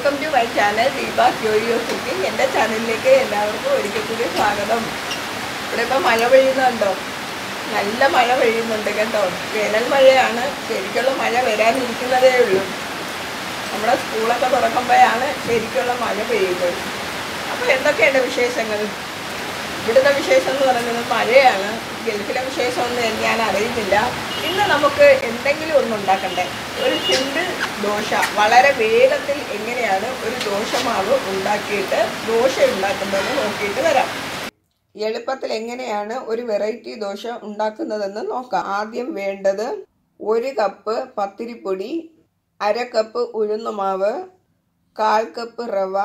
welcome to my channel Deepa curio cooking എൻ്റെ ചാനലിലേക്ക് എല്ലാവർക്കും ഒരിക്കൽ കൂടി സ്വാഗതം ഇവിടെ ഇപ്പോൾ മഴ പെയ്യുന്നുണ്ടോ നല്ല മഴ പെയ്യുന്നുണ്ട് കേട്ടോ വേനൽ മഴയാണ് ശരിക്കുള്ള മഴ വരാനിരിക്കുന്നതേ ഉള്ളൂ നമ്മുടെ സ്കൂളൊക്കെ തുറക്കുമ്പോഴാണ് ശരിക്കുള്ള മഴ പെയ്യുന്നത് അപ്പോൾ എന്തൊക്കെയുണ്ട് വിശേഷങ്ങൾ ഇവിടുത്തെ വിശേഷം എന്ന് പറയുന്നത് മഴയാണ് ഗൾഫിലെ വിശേഷമൊന്നും ഞാൻ അറിയുന്നില്ല ഇന്ന് നമുക്ക് എന്തെങ്കിലും ഒന്ന് ഉണ്ടാക്കണ്ടേ ഒരു സിമ്പിൾ ദോശ വളരെ വേഗത്തിൽ എങ്ങനെയാണ് ഒരു ദോശമാവ് ഉണ്ടാക്കിയിട്ട് ദോശ ഉണ്ടാക്കുന്നതെന്ന് നോക്കിയിട്ട് വരാം എളുപ്പത്തിൽ എങ്ങനെയാണ് ഒരു വെറൈറ്റി ദോശ ഉണ്ടാക്കുന്നതെന്ന് നോക്കാം ആദ്യം വേണ്ടത് ഒരു കപ്പ് പത്തിരിപ്പൊടി അര കപ്പ് ഉഴുന്നുമാവ് കാൽ കപ്പ് റവ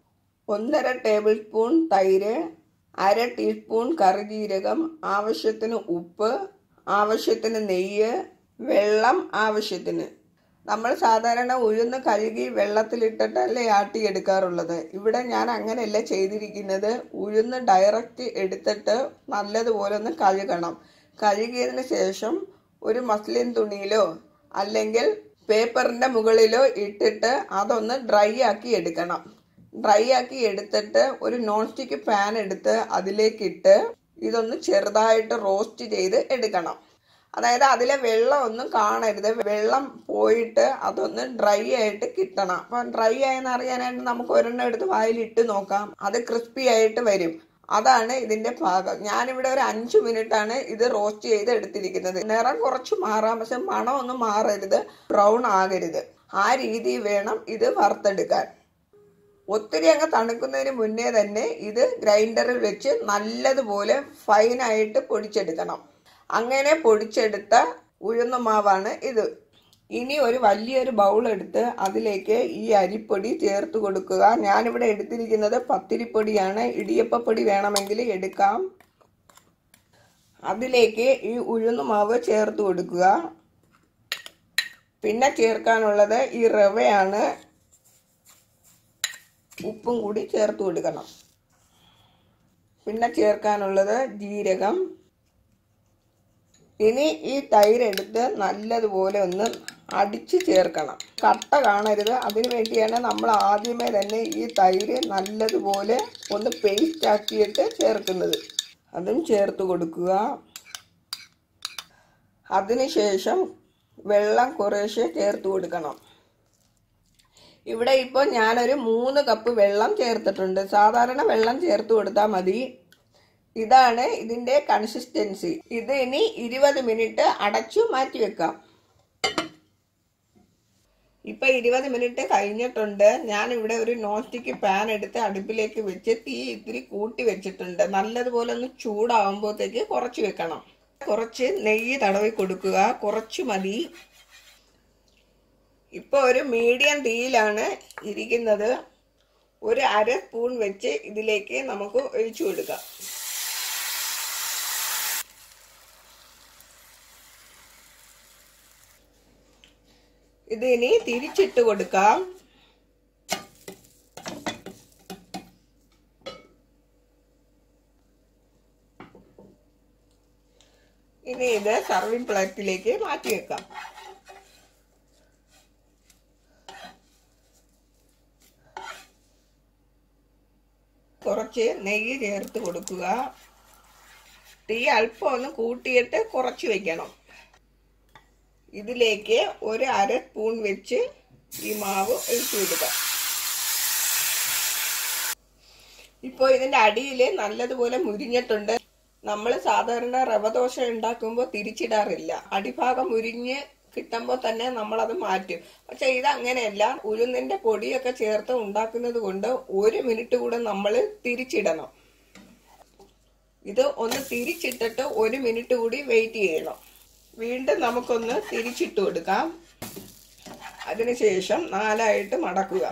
ഒന്നര ടേബിൾ സ്പൂൺ തൈര് അര ടീസ്പൂൺ കറിജീരകം ആവശ്യത്തിന് ഉപ്പ് ആവശ്യത്തിന് നെയ്യ് വെള്ളം ആവശ്യത്തിന് നമ്മൾ സാധാരണ ഉഴുന്ന് കഴുകി വെള്ളത്തിലിട്ടിട്ടല്ലേ ആട്ടിയെടുക്കാറുള്ളത് ഇവിടെ ഞാൻ അങ്ങനെയല്ല ചെയ്തിരിക്കുന്നത് ഉഴുന്ന് ഡയറക്റ്റ് എടുത്തിട്ട് നല്ലതുപോലെ ഒന്ന് കഴുകണം കഴുകിയതിന് ശേഷം ഒരു മസ്ലിൻ തുണിയിലോ അല്ലെങ്കിൽ പേപ്പറിന്റെ മുകളിലോ ഇട്ടിട്ട് അതൊന്ന് ഡ്രൈ ആക്കി എടുക്കണം ഡ്രൈ ആക്കി എടുത്തിട്ട് ഒരു നോൺ സ്റ്റിക്ക് പാൻ എടുത്ത് അതിലേക്കിട്ട് ഇതൊന്ന് ചെറുതായിട്ട് റോസ്റ്റ് ചെയ്ത് എടുക്കണം അതായത് അതിലെ വെള്ളം ഒന്നും കാണരുത് വെള്ളം പോയിട്ട് അതൊന്ന് ഡ്രൈ ആയിട്ട് കിട്ടണം അപ്പം ഡ്രൈ ആയെന്ന് അറിയാനായിട്ട് നമുക്ക് ഒരെണ്ണം എടുത്ത് വായിലിട്ട് നോക്കാം അത് ക്രിസ്പി ആയിട്ട് വരും അതാണ് ഇതിന്റെ പാകം ഞാനിവിടെ ഒരു അഞ്ചു മിനിറ്റ് ആണ് ഇത് റോസ്റ്റ് ചെയ്ത് എടുത്തിരിക്കുന്നത് നിറം കുറച്ച് മാറാം പക്ഷെ മണം ഒന്നും മാറരുത് ബ്രൗൺ ആകരുത് ആ രീതിയിൽ വേണം ഇത് വറുത്തെടുക്കാൻ ഒത്തിരി അങ്ങ് തണുക്കുന്നതിന് മുന്നേ തന്നെ ഇത് ഗ്രൈൻഡറിൽ വെച്ച് നല്ലതുപോലെ ഫൈനായിട്ട് പൊടിച്ചെടുക്കണം അങ്ങനെ പൊടിച്ചെടുത്ത ഉഴുന്നുമാവാണ് ഇത് ഇനി ഒരു വലിയൊരു ബൗൾ എടുത്ത് അതിലേക്ക് ഈ അരിപ്പൊടി ചേർത്ത് കൊടുക്കുക ഞാനിവിടെ എടുത്തിരിക്കുന്നത് പത്തിരിപ്പൊടിയാണ് ഇടിയപ്പപ്പൊടി വേണമെങ്കിൽ എടുക്കാം അതിലേക്ക് ഈ ഉഴുന്നുമാവ് ചേർത്ത് കൊടുക്കുക പിന്നെ ചേർക്കാനുള്ളത് ഈ റവയാണ് ഉപ്പും കൂടി ചേർത്ത് കൊടുക്കണം പിന്നെ ചേർക്കാനുള്ളത് ജീരകം ഇനി ഈ തൈരെടുത്ത് നല്ലതുപോലെ ഒന്ന് അടിച്ച് ചേർക്കണം കട്ട കാണരുത് അതിനു വേണ്ടിയാണ് നമ്മൾ ആദ്യമേ തന്നെ ഈ തൈര് നല്ലതുപോലെ ഒന്ന് പേസ്റ്റ് ആക്കിയിട്ട് ചേർക്കുന്നത് അതും ചേർത്ത് കൊടുക്കുക അതിനുശേഷം വെള്ളം കുറേശ്ശെ ചേർത്ത് കൊടുക്കണം ഇവിടെ ഇപ്പോൾ ഞാനൊരു മൂന്ന് കപ്പ് വെള്ളം ചേർത്തിട്ടുണ്ട് സാധാരണ വെള്ളം ചേർത്ത് കൊടുത്താൽ മതി ഇതാണ് ഇതിന്റെ കൺസിസ്റ്റൻസി ഇത് ഇനി ഇരുപത് മിനിറ്റ് അടച്ചു മാറ്റി വെക്കാം ഇപ്പൊ ഇരുപത് മിനിറ്റ് കഴിഞ്ഞിട്ടുണ്ട് ഞാൻ ഇവിടെ ഒരു നോൺ സ്റ്റിക്ക് പാൻ എടുത്ത് അടുപ്പിലേക്ക് വെച്ച് തീ ഇത്തിരി കൂട്ടി വെച്ചിട്ടുണ്ട് നല്ലതുപോലെ ഒന്ന് ചൂടാവുമ്പോഴത്തേക്ക് കുറച്ച് വെക്കണം കുറച്ച് നെയ്യ് തടവി കൊടുക്കുക കുറച്ച് മതി ഇപ്പൊ ഒരു മീഡിയം തീയിലാണ് ഇരിക്കുന്നത് ഒരു അര സ്പൂൺ വെച്ച് ഇതിലേക്ക് നമുക്ക് ഒഴിച്ചു കൊടുക്കാം ഇത് ഇനി തിരിച്ചിട്ട് കൊടുക്കാം ഇനി ഇത് സർവിംഗ് പ്ലേറ്റിലേക്ക് മാറ്റി വെക്കാം കുറച്ച് നെയ്യ് ചേർത്ത് കൊടുക്കുക തീ അല്പം ഒന്ന് കൂട്ടിയിട്ട് കുറച്ച് വെക്കണം ഇതിലേക്ക് ഒരു അര സ്പൂൺ വെച്ച് ഈ മാവ് ഒഴിച്ചു വിടുക ഇപ്പോൾ ഇതിന്റെ അടിയിൽ നല്ലതുപോലെ മുരിഞ്ഞിട്ടുണ്ട് നമ്മൾ സാധാരണ റവ ദോശ ഉണ്ടാക്കുമ്പോൾ തിരിച്ചിടാറില്ല അടിഭാഗം മുരിഞ്ഞ് കിട്ടുമ്പോൾ തന്നെ നമ്മളത് മാറ്റും പക്ഷെ ഇത് അങ്ങനെയല്ല ഉഴുന്നിന്റെ പൊടിയൊക്കെ ചേർത്ത് ഉണ്ടാക്കുന്നത് കൊണ്ട് ഒരു മിനിറ്റ് കൂടെ നമ്മൾ തിരിച്ചിടണം ഇത് ഒന്ന് തിരിച്ചിട്ടിട്ട് ഒരു മിനിറ്റ് കൂടി വെയിറ്റ് ചെയ്യണം വീണ്ടും നമുക്കൊന്ന് തിരിച്ചിട്ട് കൊടുക്കാം അതിനുശേഷം നാലായിട്ട് മടക്കുക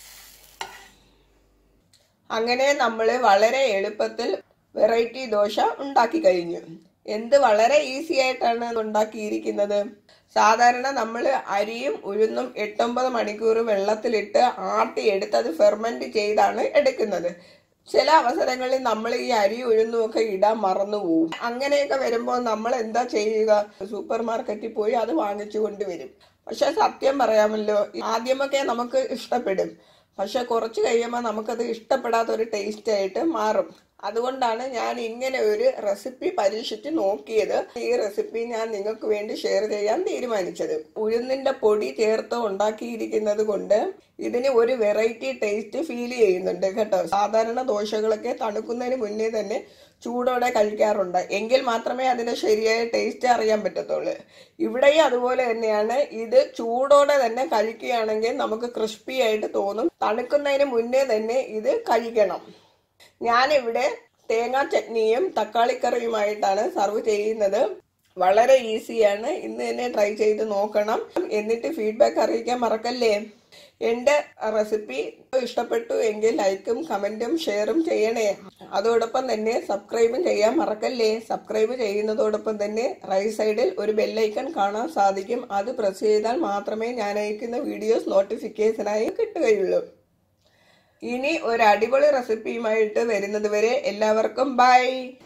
അങ്ങനെ നമ്മൾ വളരെ എളുപ്പത്തിൽ വെറൈറ്റി ദോശ ഉണ്ടാക്കി കഴിഞ്ഞു എന്ത് വളരെ ഈസി ആയിട്ടാണ് ഉണ്ടാക്കിയിരിക്കുന്നത് സാധാരണ നമ്മൾ അരിയും ഉഴുന്നും എട്ടൊമ്പത് മണിക്കൂർ വെള്ളത്തിലിട്ട് ആട്ടിയെടുത്ത് അത് ഫെർമെന്റ് ചെയ്താണ് എടുക്കുന്നത് ചില അവസരങ്ങളിൽ നമ്മൾ ഈ അരി ഉഴുന്നും ഒക്കെ ഇടാൻ മറന്നു പോകും അങ്ങനെയൊക്കെ വരുമ്പോൾ നമ്മൾ എന്താ ചെയ്യുക സൂപ്പർ മാർക്കറ്റിൽ പോയി അത് വാങ്ങിച്ചു കൊണ്ടുവരും പക്ഷെ സത്യം പറയാമല്ലോ ആദ്യമൊക്കെ നമുക്ക് ഇഷ്ടപ്പെടും പക്ഷെ കുറച്ച് കഴിയുമ്പോൾ നമുക്കത് ഇഷ്ടപ്പെടാത്ത ഒരു ടേസ്റ്റ് ആയിട്ട് മാറും അതുകൊണ്ടാണ് ഞാൻ ഇങ്ങനെ ഒരു റെസിപ്പി പരീക്ഷിച്ച് നോക്കിയത് ഈ റെസിപ്പി ഞാൻ നിങ്ങൾക്ക് വേണ്ടി ഷെയർ ചെയ്യാൻ തീരുമാനിച്ചത് ഉഴുന്നിന്റെ പൊടി ചേർത്ത് ഉണ്ടാക്കിയിരിക്കുന്നത് കൊണ്ട് ഇതിന് ഒരു വെറൈറ്റി ടേസ്റ്റ് ഫീൽ ചെയ്യുന്നുണ്ട് കേട്ടോ സാധാരണ ദോശകളൊക്കെ തണുക്കുന്നതിന് മുന്നേ തന്നെ ചൂടോടെ കഴിക്കാറുണ്ട് എങ്കിൽ മാത്രമേ അതിന്റെ ശരിയായ ടേസ്റ്റ് അറിയാൻ പറ്റത്തുള്ളൂ ഇവിടെയും അതുപോലെ തന്നെയാണ് ഇത് ചൂടോടെ തന്നെ കഴിക്കുകയാണെങ്കിൽ നമുക്ക് ക്രിസ്പി ആയിട്ട് തോന്നും തണുക്കുന്നതിന് മുന്നേ തന്നെ ഇത് കഴിക്കണം ഞാനിവിടെ തേങ്ങാ ചട്നിയും തക്കാളിക്കറിയുമായിട്ടാണ് സർവ് ചെയ്യുന്നത് വളരെ ഈസിയാണ് ഇന്ന് തന്നെ ട്രൈ ചെയ്ത് നോക്കണം എന്നിട്ട് ഫീഡ്ബാക്ക് അറിയിക്കാൻ മറക്കല്ലേ എൻ്റെ റെസിപ്പി ഇഷ്ടപ്പെട്ടു എങ്കിൽ ലൈക്കും കമൻറ്റും ഷെയറും ചെയ്യണേ അതോടൊപ്പം തന്നെ സബ്സ്ക്രൈബും ചെയ്യാൻ മറക്കല്ലേ സബ്സ്ക്രൈബ് ചെയ്യുന്നതോടൊപ്പം തന്നെ റൈറ്റ് സൈഡിൽ ഒരു ബെല്ലൈക്കൺ കാണാൻ സാധിക്കും അത് പ്രസ് ചെയ്താൽ മാത്രമേ ഞാൻ അയക്കുന്ന വീഡിയോസ് നോട്ടിഫിക്കേഷനായി കിട്ടുകയുള്ളൂ ഇനി ഒരു അടിപൊളി റെസിപ്പിയുമായിട്ട് വരുന്നത് വരെ എല്ലാവർക്കും ബൈ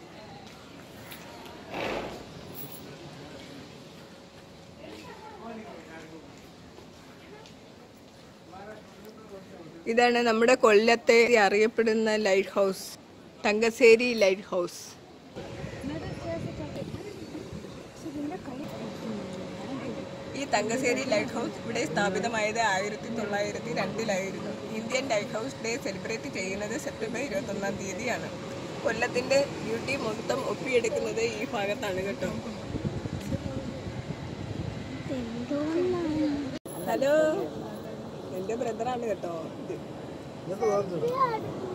ഇതാണ് നമ്മുടെ കൊല്ലത്തെ അറിയപ്പെടുന്ന light house Thangassery light house ഈ തങ്കശ്ശേരി ലൈറ്റ് ഹൗസ് ഇവിടെ സ്ഥാപിതമായത് ആയിരത്തി തൊള്ളായിരത്തി രണ്ടിലായിരുന്നു Indian light house day celebrate ചെയ്യുന്നത് സെപ്റ്റംബർ ഇരുപത്തൊന്നാം തീയതിയാണ് കൊല്ലത്തിന്റെ ബ്യൂട്ടി മൊത്തം ഒപ്പിയെടുക്കുന്നത് ഈ ഭാഗത്താണ് കേട്ടോ ഹലോ എൻ്റെ ബ്രദറാണ് കേട്ടോ ഇത്